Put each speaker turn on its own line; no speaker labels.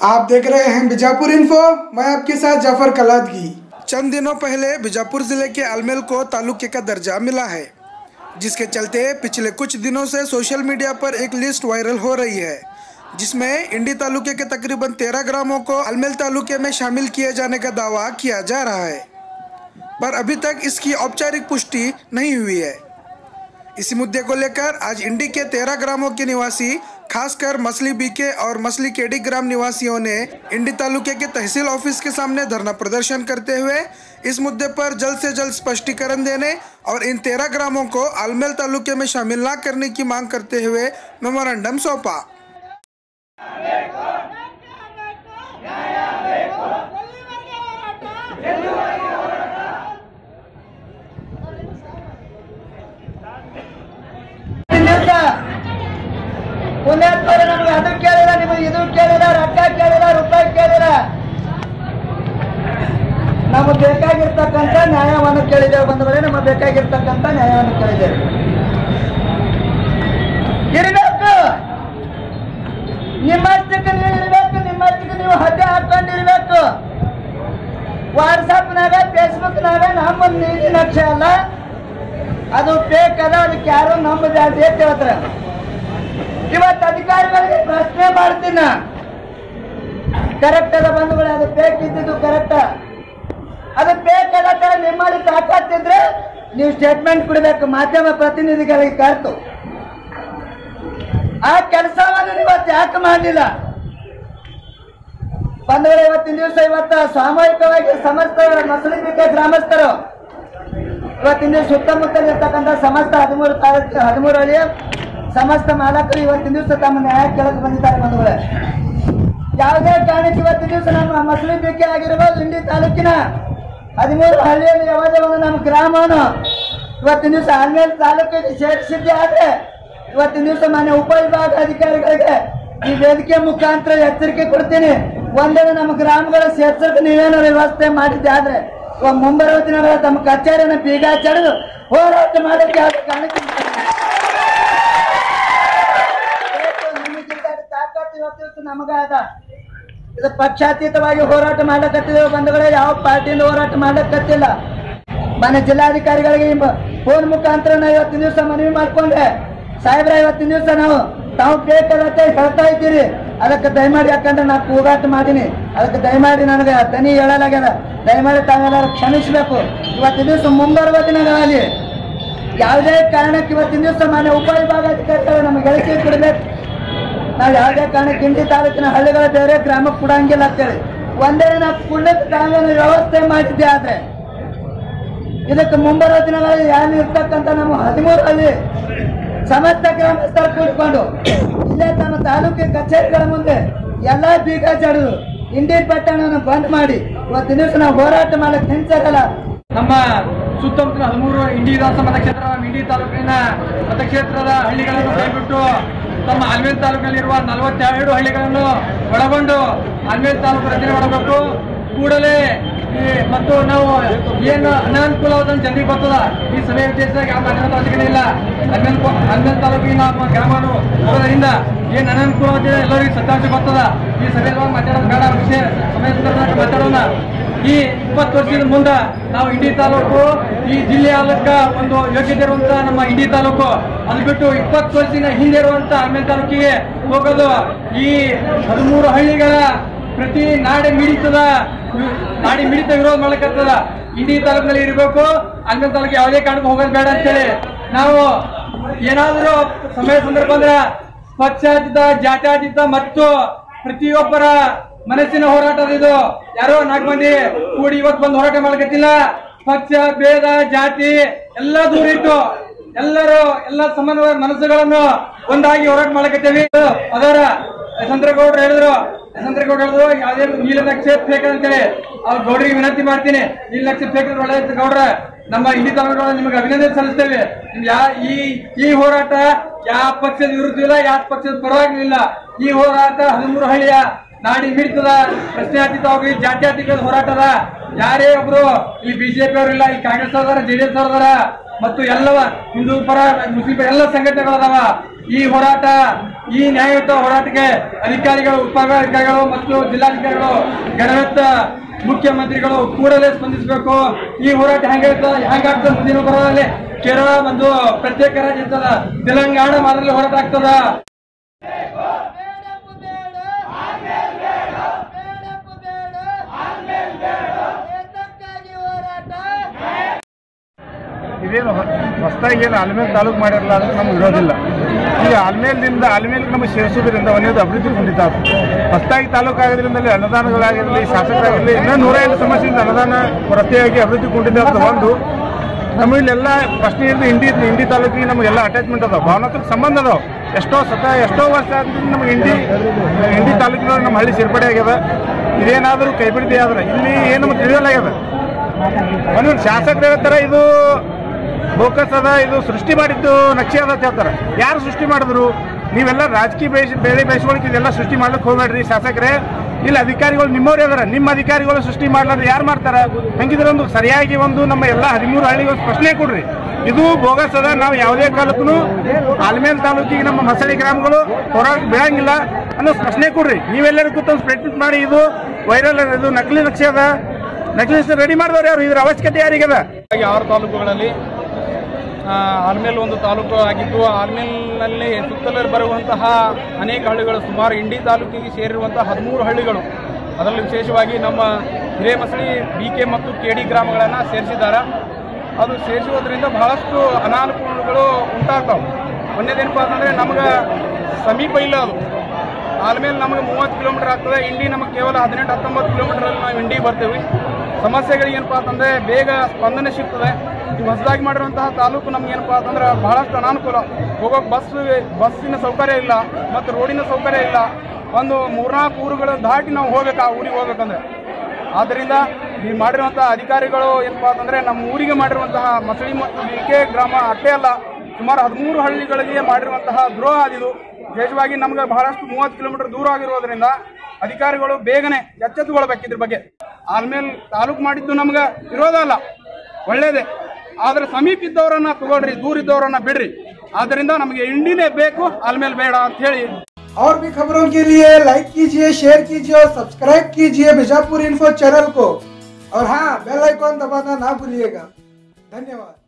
आप देख रहे हैं बीजापुर इन्फो मैं आपके साथ जाफर कलादगी चंद दिनों पहले बीजापुर जिले के अलमेल को तालुके का दर्जा मिला है जिसके चलते पिछले कुछ दिनों से सोशल मीडिया पर एक लिस्ट वायरल हो रही है जिसमें इंडी तालुके के तकरीबन तेरह ग्रामों को अलमेल तालुके में शामिल किए जाने का दावा किया जा रहा है पर अभी तक इसकी औपचारिक पुष्टि नहीं हुई है इसी मुद्दे को लेकर आज इंडी के तेरह ग्रामों के निवासी खासकर मसली बीके और मसली केडी ग्राम निवासियों ने इंडी तालुके के तहसील ऑफिस के सामने धरना प्रदर्शन करते हुए इस मुद्दे पर जल्द से जल्द स्पष्टीकरण देने और इन तेरह ग्रामों को आलमेल तालुके में शामिल न करने की मांग करते हुए मेमोरेंडम सौंपा
ದಿವಸ ಪುಣ್ಯಾತ್ಮರು ನಮ್ಗೆ ಅದು ಕೇಳಿಲ್ಲ ನಿಮಗೆ ಇದು ಕೇಳಿಲ್ಲ ರೊಕ್ಕ ಕೇಳಿಲ್ಲ ರೂಪಾಯಿ ಕೇಳಿಲ್ಲ ನಮಗೆ ಬೇಕಾಗಿರ್ತಕ್ಕಂಥ ನ್ಯಾಯವನ್ನು ಕೇಳಿದ್ದೇವೆ ಬಂದವರೇ ನಮಗೆ ಬೇಕಾಗಿರ್ತಕ್ಕಂಥ ನ್ಯಾಯವನ್ನು ಕೇಳಿದ್ದೇವೆ ಇರಬೇಕು ನಿಮ್ಮಷ್ಟಕ್ಕೆ ನೀವು ಇರಬೇಕು ನಿಮ್ಮಷ್ಟಕ್ಕೆ ನೀವು ಹದ್ದೆ ಹಾಕೊಂಡಿರ್ಬೇಕು ವಾಟ್ಸಪ್ನಾಗ ಫೇಸ್ಬುಕ್ನಾಗ ನಮ್ಮ ನೀಲಿ ನಕ್ಷೆ ಅಲ್ಲ ಅದು ಫೇಕ್ ಅದ ಅದಕ್ಕೆ ಯಾರು ನಂಬದ ಅಂತ ಹೇಳ್ತಾರೆ ಇವತ್ತು ಅಧಿಕಾರಿಗಳಿಗೆ ಪ್ರಶ್ನೆ ಮಾಡ್ತೀನ ಕರೆಕ್ಟ್ ಅದ ಬಂಧುಗಳೇ ಅದು ಫೇಕ್ ಇದ್ದಿದ್ದು ಕರೆಕ್ಟ್ ಅದು ಫೇಕ್ ಅದ ತರ ನಿಮ್ಮಲ್ಲಿ ತಾಕತ್ತಿದ್ರೆ ನೀವು ಸ್ಟೇಟ್ಮೆಂಟ್ ಕೊಡಬೇಕು ಮಾಧ್ಯಮ ಪ್ರತಿನಿಧಿಗಳಿಗೆ ಕರೆತು ಆ ಕೆಲಸವನ್ನು ಇವತ್ತು ಯಾಕೆ ಮಾಡಲಿಲ್ಲ ಬಂಧುಗಳೇ ಇವತ್ತಿನ ದಿವಸ ಇವತ್ತು ಸಾಮೂಹಿಕವಾಗಿ ಸಮಸ್ತ ಮಸಳಿಕ ಗ್ರಾಮಸ್ಥರು ಇವತ್ತಿನ ಸುತ್ತಮುತ್ತಲ ಇರ್ತಕ್ಕಂಥ ಸಮಸ್ತ ಹದಿಮೂರು ತಾಲೂಕು ಹದಿಮೂರು ಹಳ್ಳಿಯ ಸಮಸ್ತ ಮಾಲಕರು ಇವತ್ತಿನ ದಿವಸ ತಮ್ಮ ನ್ಯಾಯ ಕೇಳಲು ಬಂದಿದ್ದಾರೆ ಬಂಧುಗಳೇ ಯಾವುದೇ ಕಾರಣಕ್ಕೆ ಇವತ್ತಿನ ದಿವಸ ನಮ್ಮ ಮಸಳಿ ಬೇಕೆ ಆಗಿರ್ಬೋದು ಇಂಡಿ ತಾಲೂಕಿನ ಹದಿಮೂರು ಹಳ್ಳಿಯಲ್ಲಿ ಯಾವುದೇ ಒಂದು ನಮ್ಮ ಗ್ರಾಮವನ್ನು ಇವತ್ತಿನ ದಿವಸ ಆಲ್ಮೇಲೆ ತಾಲೂಕಿಗೆ ಸೇರಿಸಿದ್ದೆ ಆದ್ರೆ ಇವತ್ತಿನ ದಿವಸ ಮಾನ್ಯ ಉಪವಿಭಾಗ ಅಧಿಕಾರಿಗಳಿಗೆ ಈ ವೇದಿಕೆ ಮುಖಾಂತರ ಎಚ್ಚರಿಕೆ ಕೊಡ್ತೀನಿ ಒಂದೇನು ನಮ್ಮ ಗ್ರಾಮಗಳ ಸೇರ್ಸಕ್ಕೆ ನೀವೇನೋ ವ್ಯವಸ್ಥೆ ಮಾಡಿದ್ದೆ ಆದ್ರೆ ಇವಾಗ ಮುಂಬರುವ ದಿನಗಳ ತಮ್ಮ ಕಚೇರಿಯನ್ನು ಬೀಗ ಚಡಿದು ಹೋರಾಟ ಮಾಡಕ್ಕೆ ಯಾವುದೇ ಕಾರಣಕ್ಕೆ ಬೇಕು, ನಿಮ್ಮ ಜಿಲ್ಲೆಯ ತಾಕತ್ತು ಇವತ್ತು ಇವತ್ತು ನಮಗಾದ ಇದು ಪಕ್ಷಾತೀತವಾಗಿ ಹೋರಾಟ ಮಾಡ್ಲಕತ್ತಿದ್ದೇವೆ ಬಂಧುಗಳೇ ಯಾವ ಪಾರ್ಟಿಯಿಂದ ಹೋರಾಟ ಮಾಡ್ಲಕತ್ತಿಲ್ಲ ಮನೆ ಜಿಲ್ಲಾಧಿಕಾರಿಗಳಿಗೆ ಫೋನ್ ಮುಖಾಂತರ ನಾವು ಇವತ್ತಿನ ದಿವಸ ಮನವಿ ಮಾಡ್ಕೊಂಡೆ ಸಾಹೇಬ್ರ ಇವತ್ತಿನ ದಿವಸ ನಾವು ತಾವು ಬೇಕಾದಂತೆ ಹೇಳ್ತಾ ಇದ್ದೀರಿ ಅದಕ್ಕೆ ದಯಮಾಡಿ ಯಾಕಂದ್ರೆ ನಾ ಕೂಗಾಟ ಮಾಡೀನಿ ಅದಕ್ಕೆ ದಯಮಾಡಿ ನನಗೆ ದನಿ ಹೇಳಲಾಗ್ಯದ ದಯಮಾಡಿ ತಾವೆಲ್ಲರೂ ಕ್ಷಮಿಸಬೇಕು ಇವತ್ತಿನ ದಿವಸ ಮುಂಬರುವ ದಿನಗಳಲ್ಲಿ ಯಾವುದೇ ಕಾರಣಕ್ಕೆ ಇವತ್ತಿನ ದಿವಸ ಮಾನ್ಯ ಉಪವಿಭಾಗಾಧಿಕಾರಿಗಳು ನಮಗೆ ಹೇಳಿಕೆ ಕೊಡಬೇಕು ನಾವು ಯಾವುದೇ ಕಾರಣಕ್ಕೆ ಇಂಡಿ ತಾಲೂಕಿನ ಹಳ್ಳಿಗಳ ಬೇರೆ ಗ್ರಾಮಕ್ಕೆ ಕೊಡಂಗಿಲ್ಲ ಅಂತೇಳಿ ಒಂದೇ ನಾವು ಕುಳ್ಳಕ್ಕೆ ತಾವೇನು ವ್ಯವಸ್ಥೆ ಮಾಡಿದ್ದೆ ಆದ್ರೆ ಇದಕ್ಕೆ ಮುಂಬರುವ ದಿನಗಳಲ್ಲಿ ಯಾರು ಇರ್ತಕ್ಕಂಥ ನಮ್ಮ ಹದಿಮೂರು ಹಳ್ಳಿ ಸಮಸ್ತ ಗ್ರಾಮಸ್ಥರು ಕೂಡಿಕೊಂಡು ಇಲ್ಲೇ ತಮ್ಮ ತಾಲೂಕಿನ ಕಚೇರಿಗಳ ಮುಂದೆ ಎಲ್ಲಾ ಬೀಗ ಜಡಿದು ಇಂಡಿ ಪಟ್ಟಣವನ್ನು ಬಂದ್ ಮಾಡಿ ಇವತ್ತಿನ ದಿವಸ ನಾವು ಹೋರಾಟ ಮಾಡಕ್ಕೆ ಹಿಂಸರಲ್ಲ
ನಮ್ಮ ಸುತ್ತಮುತ್ತಲ ಹದಿಮೂರು ಇಂಡಿ ವಿಧಾನಸಭಾ ಮತಕ್ಷೇತ್ರ ಇಂಡಿ ತಾಲೂಕಿನ ಮತಕ್ಷೇತ್ರದ ಹಳ್ಳಿಗಳನ್ನು ಕೈಬಿಟ್ಟು ತಮ್ಮ ಆಲ್ಮೇಲ್ ತಾಲೂಕಿನಲ್ಲಿರುವ ನಲವತ್ತೆರಡು ಹಳ್ಳಿಗಳನ್ನು ಒಳಗೊಂಡು ಆಲ್ಮೇಲ್ ತಾಲೂಕು ರಚನೆ ಮಾಡಬೇಕು ಕೂಡಲೇ ಈ ಮತ್ತು ನಾವು ಏನು ಅನಾನುಕೂಲವಾದ ಜನರಿಗೆ ಬರ್ತದ ಈ ಸಭೆ ಉದ್ದೇಶದಾಗ ಯಾವ ಮಾಧ್ಯಮದ ಅವಶ್ಯಕತೆ ಇಲ್ಲ ಅಲ್ಮೇಲ್ ಅಲ್ಮೇಲ್ ತಾಲೂಕಿನ ನಮ್ಮ ಗ್ರಾಮಗಳು ಬರೋದ್ರಿಂದ ಏನು ಅನಾನುಕೂಲವಾದ ಎಲ್ಲರಿಗೂ ಸತ್ಯಾಂಶ ಬರ್ತದ ಈ ಸಭೆಯಲ್ಲಿ ಮಾತಾಡೋದು ಬೇಡ ವಿಷಯ ಸಮಯ ಸಂದರ್ಭದಾಗ ಮಾತಾಡೋಣ ಈ ಇಪ್ಪತ್ತು ವರ್ಷದ ಮುಂದೆ ನಾವು ಇಂಡಿ ತಾಲೂಕು ಈ ಜಿಲ್ಲೆಯಾಲಕ್ಕ ಒಂದು ಯೋಗ್ಯತೆ ಇರುವಂತ ನಮ್ಮ ಇಂಡಿ ತಾಲೂಕು ಅದು ಬಿಟ್ಟು ಇಪ್ಪತ್ತು ವರ್ಷದ ಹಿಂದೆ ಇರುವಂತ ಆಮೇಲೆ ತಾಲೂಕಿಗೆ ಹೋಗೋದು ಈ ಹದಿಮೂರು ಹಳ್ಳಿಗಳ ಪ್ರತಿ ನಾಡಿ ಮಿಡಿತದ ನಾಡಿ ಮಿಡಿತ ವಿರೋಧ ಮಾಡಕತ್ತದ ಇಂಡಿ ತಾಲೂಕಿನಲ್ಲಿ ಇರಬೇಕು ಆಮೇಲೆ ತಾಲೂಕು ಯಾವುದೇ ಕಾರಣಕ್ಕೂ ಹೋಗೋದು ಬೇಡ ಅಂತೇಳಿ ನಾವು ಏನಾದರೂ ಸಮಯ ಸಂದರ್ಭ ಅಂದ್ರೆ ಪಕ್ಷಾತೀತ ಜಾತ್ಯಾತೀತ ಮತ್ತು ಪ್ರತಿಯೊಬ್ಬರ ಮನಸ್ಸಿನ ಹೋರಾಟ ಅದು ಇದು ಯಾರೋ ನಾಲ್ಕು ಮಂದಿ ಕೂಡಿ ಇವತ್ತು ಬಂದು ಹೋರಾಟ ಮಾಡಕತ್ತಿಲ್ಲ ಪಕ್ಷ ಭೇದ ಜಾತಿ ಎಲ್ಲ ದೂರ ಇಟ್ಟು ಎಲ್ಲರೂ ಎಲ್ಲ ಸಮಾನ ಮನಸ್ಸುಗಳನ್ನು ಒಂದಾಗಿ ಹೋರಾಟ ಮಾಡಕತ್ತೇವೆ ಅದರ ಯಶವಂತರಗೌಡ್ರು ಹೇಳಿದ್ರು ಯಶವಂತರಗೌಡ್ರು ಹೇಳಿದ್ರು ಯಾವುದೇ ನೀಲ ನಕ್ಷೆ ಫೇಕ್ ಅಂತೇಳಿ ಅವ್ರ ಗೌಡ್ರಿಗೆ ವಿನಂತಿ ಮಾಡ್ತೀನಿ ನೀಲ ನಕ್ಷೆ ಫೇಕ್ ಒಳ್ಳೆ ಗೌಡ್ರ ನಮ್ಮ ಇಂಡಿ ತಾಲೂಕು ನಿಮಗೆ ಅಭಿನಂದನೆ ಸಲ್ಲಿಸ್ತೇವೆ ನಿಮ್ಗೆ ಯಾ ಈ ಈ ಹೋರಾಟ ಯಾವ ಪಕ್ಷದ ವಿರುದ್ಧ ಇಲ್ಲ ಯಾವ ಪಕ್ಷದ ಪರವಾಗಿ ಇಲ್ಲ ಈ ಹೋರಾಟ ಹದಿಮೂರು ಹಳ್ಳಿಯ ನಾಡಿ ಮಿಡಿತದ ಪ್ರಶ್ನಾತೀತವಾಗಿ ಜಾತ್ಯತೀತ ಹೋರಾಟದ ಯಾರೇ ಒಬ್ರು ಇಲ್ಲಿ ಬಿಜೆಪಿ ಅವರು ಇಲ್ಲ ಈ ಕಾಂಗ್ರೆಸ್ ಅವರ ಜೆಡಿಎಸ್ ಅವರ ಮತ್ತು ಎಲ್ಲವ ಹಿಂದೂ ಪರ ಮುಸ್ಲಿಂ ಪರ ಎಲ್ಲ ಸಂಘಟನೆಗಳದಾವ ಈ ಹೋರಾಟ ಈ ನ್ಯಾಯಯುತ ಹೋರಾಟಕ್ಕೆ ಅಧಿಕಾರಿಗಳು ಉಪವಿಭಾಗಾಧಿಕಾರಿಗಳು ಮತ್ತು ಜಿಲ್ಲಾಧಿಕಾರಿಗಳು ಗಣವೆತ್ತ ಮುಖ್ಯಮಂತ್ರಿಗಳು ಕೂಡಲೇ ಸ್ಪಂದಿಸಬೇಕು ಈ ಹೋರಾಟ ಹೆಂಗಾಗ್ತದ ಹೆಂಗಾಗ್ತದ ಮುಂದಿನ ಬರೋದಲ್ಲಿ ಕೇರಳ ಒಂದು ಪ್ರತ್ಯೇಕ ರಾಜ್ಯ ಇರ್ತದ ತೆಲಂಗಾಣ ಮಾದರಿ ಹೋರಾಟ ಆಗ್ತದ
ಇದೇನು ಹೊಸದಾಗಿ ಏನು ಆಲ್ಮೇಲ್ ತಾಲೂಕು ಮಾಡಿರಲ್ಲ ಅಂದ್ರೆ ನಮ್ಗೆ ಇರೋದಿಲ್ಲ ಈಗ ಆಲ್ಮೇಲಿಂದ ಆಲ್ಮೇಲ್ಗೆ ನಮಗೆ ಸೇರಿಸೋದ್ರಿಂದ ಒಂದೇದು ಅಭಿವೃದ್ಧಿ ಹೊಂದಿತ ಹೊಸದಾಗಿ ತಾಲೂಕು ಆಗೋದ್ರಿಂದ ಅಲ್ಲಿ ಅನುದಾನಗಳಾಗಿರಲಿ ಶಾಸಕರಾಗಿರಲಿ ಇನ್ನೂ ನೂರ ಎಂಟು ಸಮಸ್ಯೆಯಿಂದ ಅನುದಾನ ಕೊರತೆಯಾಗಿ ಅಭಿವೃದ್ಧಿ ಕೊಂಡಿದೆ ಅಂತ ಒಂದು ನಮ್ಮಲ್ಲೆಲ್ಲ ಫಸ್ಟ್ ಇದ್ದು ಇಂಡಿ ಇಂಡಿ ತಾಲೂಕಿಗೆ ನಮಗೆಲ್ಲ ಅಟ್ಯಾಚ್ಮೆಂಟ್ ಅದಾವ ಭಾವನಾತ್ಮಕ ಸಂಬಂಧ ಅದಾವ ಎಷ್ಟೋ ಸತ ಎಷ್ಟೋ ವರ್ಷ ಆದ್ರಿಂದ ನಮಗೆ ಇಂಡಿ ಇಂಡಿ ತಾಲೂಕಿನವ್ರು ನಮ್ಮ ಹಳ್ಳಿ ಸೇರ್ಪಡೆ ಆಗ್ಯದ ಇದೇನಾದರೂ ಕೈ ಬಿಡದೆ ಆದ್ರೆ ಇಲ್ಲಿ ಏನು ನಮಗೆ ತಿಳಿಯಲಾಗ್ಯದ ಒಂದೊಂದು ಶಾಸಕರು ಹೇಳ್ತಾರೆ ಇದು ಬೋಕಸ್ ಅದ ಇದು ಸೃಷ್ಟಿ ಮಾಡಿದ್ದು ನಕ್ಷೆ ಅದ ಅಂತ ಹೇಳ್ತಾರೆ ಯಾರು ಸೃಷ್ಟಿ ಮಾಡಿದ್ರು ನೀವೆಲ್ಲ ರಾಜಕೀಯ ಬೇಸ್ ಬೇಳೆ ಬೇಯಿಸ್ಕೊಳಕ್ಕೆ ಇದೆಲ್ಲ ಸೃಷ್ಟಿ ಮಾಡ್ಲಿಕ್ಕೆ ಹೋಗ್ಬೇಡ್ರಿ ಶಾಸಕರೇ ಇಲ್ಲಿ ಅಧಿಕಾರಿಗಳು ನಿಮ್ಮವ್ರು ಅದಾರ ನಿಮ್ಮ ಅಧಿಕಾರಿಗಳು ಸೃಷ್ಟಿ ಮಾಡ್ಲಾರ್ದು ಯಾರು ಮಾಡ್ತಾರ ಹಂಗಿದ್ರೆ ಒಂದು ಸರಿಯಾಗಿ ಒಂದು ನಮ್ಮ ಎಲ್ಲ ಹದಿಮೂರು ಹಳ್ಳಿಗೆ ಒಂದು ಪ್ರಶ್ನೆ ಕೊಡ್ರಿ ಇದು ಬೋಗಸ್ ಅದ ನಾವು ಯಾವುದೇ ಕಾಲಕ್ಕೂ ಆಲ್ಮೇಲ್ ತಾಲೂಕಿಗೆ ನಮ್ಮ ಮಸಳಿ ಗ್ರಾಮಗಳು ಹೊರಗೆ ಬೀಳಂಗಿಲ್ಲ ಅನ್ನೋ ಪ್ರಶ್ನೆ ಕೊಡ್ರಿ ನೀವೆಲ್ಲರೂ ಕೂತ್ಕೊಂಡು ಸ್ಪ್ರೆಡ್ ಮಾಡಿ ಇದು ವೈರಲ್ ಇದು ನಕಲಿ ನಕ್ಷೆ ಅದ ನಕಲಿ ರೆಡಿ ಮಾಡಿದವ್ರು ಯಾರು ಇದ್ರ ಅವಶ್ಯಕತೆ ಯಾರಿಗದ
ಹಾಗೆ ಆರು ತಾಲೂಕುಗಳಲ್ಲಿ ಆ, ಆಲ್ಮೇಲ್ ಒಂದು ತಾಲೂಕು ಆಗಿದ್ದು ಆಲ್ಮೇಲ್ನಲ್ಲಿ ಸುತ್ತಲೂ ಬರುವಂತಹ ಅನೇಕ ಹಳ್ಳಿಗಳು ಸುಮಾರು ಇಂಡಿ ತಾಲೂಕಿಗೆ ಸೇರಿರುವಂತಹ ಹದಿಮೂರು ಹಳ್ಳಿಗಳು ಅದರಲ್ಲಿ ವಿಶೇಷವಾಗಿ ನಮ್ಮ ಹಿರೇಮಸಳಿ ಬಿ ಕೆ ಮತ್ತು ಕೆ ಡಿ ಗ್ರಾಮಗಳನ್ನು ಸೇರಿಸಿದ್ದಾರೆ ಅದು ಸೇರಿಸುವುದರಿಂದ ಬಹಳಷ್ಟು ಅನಾನುಕೂಲಗಳು ಉಂಟಾಗ್ತಾವೆ ಒಂದೇದೇನಪ್ಪ ಅಂತಂದರೆ ನಮ್ಗೆ ಸಮೀಪ ಇಲ್ಲ ಅದು ಆಲ್ಮೇಲೆ ನಮಗೆ ಮೂವತ್ತು ಕಿಲೋಮೀಟರ್ ಆಗ್ತದೆ ಇಂಡಿ ನಮಗೆ ಕೇವಲ ಹದಿನೆಂಟು ಹತ್ತೊಂಬತ್ತು ಕಿಲೋಮೀಟರಲ್ಲಿ ನಾವು ಇಂಡಿಗೆ ಬರ್ತೀವಿ ಸಮಸ್ಯೆಗಳಿಗೆ ಏನಪ್ಪ ಅಂತಂದರೆ ಬೇಗ ಸ್ಪಂದನೆ ಸಿಗ್ತದೆ ಈ ಹೊಸದಾಗಿ ಮಾಡಿರುವಂತಹ ತಾಲೂಕು ನಮ್ಗೆ ಏನಪ್ಪ ಅಂತಂದ್ರೆ ಬಹಳಷ್ಟು ಅನಾನುಕೂಲ ಹೋಗೋಕೆ ಬಸ್ ಬಸ್ಸಿನ ಸೌಕರ್ಯ ಇಲ್ಲ ಮತ್ತು ರೋಡಿನ ಸೌಕರ್ಯ ಇಲ್ಲ ಒಂದು ಮೂರ್ನಾಲ್ಕು ಊರುಗಳು ದಾಟಿ ನಾವು ಹೋಗ್ಬೇಕು ಆ ಊರಿಗೆ ಹೋಗ್ಬೇಕಂದ್ರೆ ಆದ್ದರಿಂದ ಈ ಮಾಡಿರುವಂಥ ಅಧಿಕಾರಿಗಳು ಏನಪ್ಪ ಅಂತಂದರೆ ನಮ್ಮ ಊರಿಗೆ ಮಾಡಿರುವಂತಹ ಮಸಳಿ ಮತ್ತು ಬಿ ಕೆ ಗ್ರಾಮ ಅಷ್ಟೇ ಅಲ್ಲ ಸುಮಾರು ಹದಿಮೂರು ಹಳ್ಳಿಗಳಿಗೆ ಮಾಡಿರುವಂತಹ ದ್ರೋಹ ಅದಿದು ವಿಶೇಷವಾಗಿ ನಮ್ಗೆ ಬಹಳಷ್ಟು ಮೂವತ್ತು ಕಿಲೋಮೀಟರ್ ದೂರ ಆಗಿರೋದ್ರಿಂದ ಅಧಿಕಾರಿಗಳು ಬೇಗನೆ ಎಚ್ಚೆತ್ತುಕೊಳ್ಬೇಕು ಇದ್ರ ಬಗ್ಗೆ ಆಲ್ಮೇಲೆ ತಾಲೂಕು ಮಾಡಿದ್ದು ನಮ್ಗೆ ವಿರೋಧ ಅಲ್ಲ ಒಳ್ಳೇದೇ ಆದ್ರೆ ಸಮೀಪ ಇದ್ದವರನ್ನ ತಗೊಳ್ರಿ ದೂರ ಇದ್ದವರನ್ನ ಬಿಡ್ರಿ ಆದ್ದರಿಂದ ನಮಗೆ ಇಂಡಿನೇ ಬೇಕು ಆಲ್ಮೇಲೆ ಬೇಡ ಅಂತ ಹೇಳಿ
और भी खबरों के लिए लाइक कीजिए शेयर कीजिए और सब्सक्राइब कीजिए बीजापुर इन्फो चैनल को और हाँ बेल आइकॉन दबाना ना भूलिएगा धन्यवाद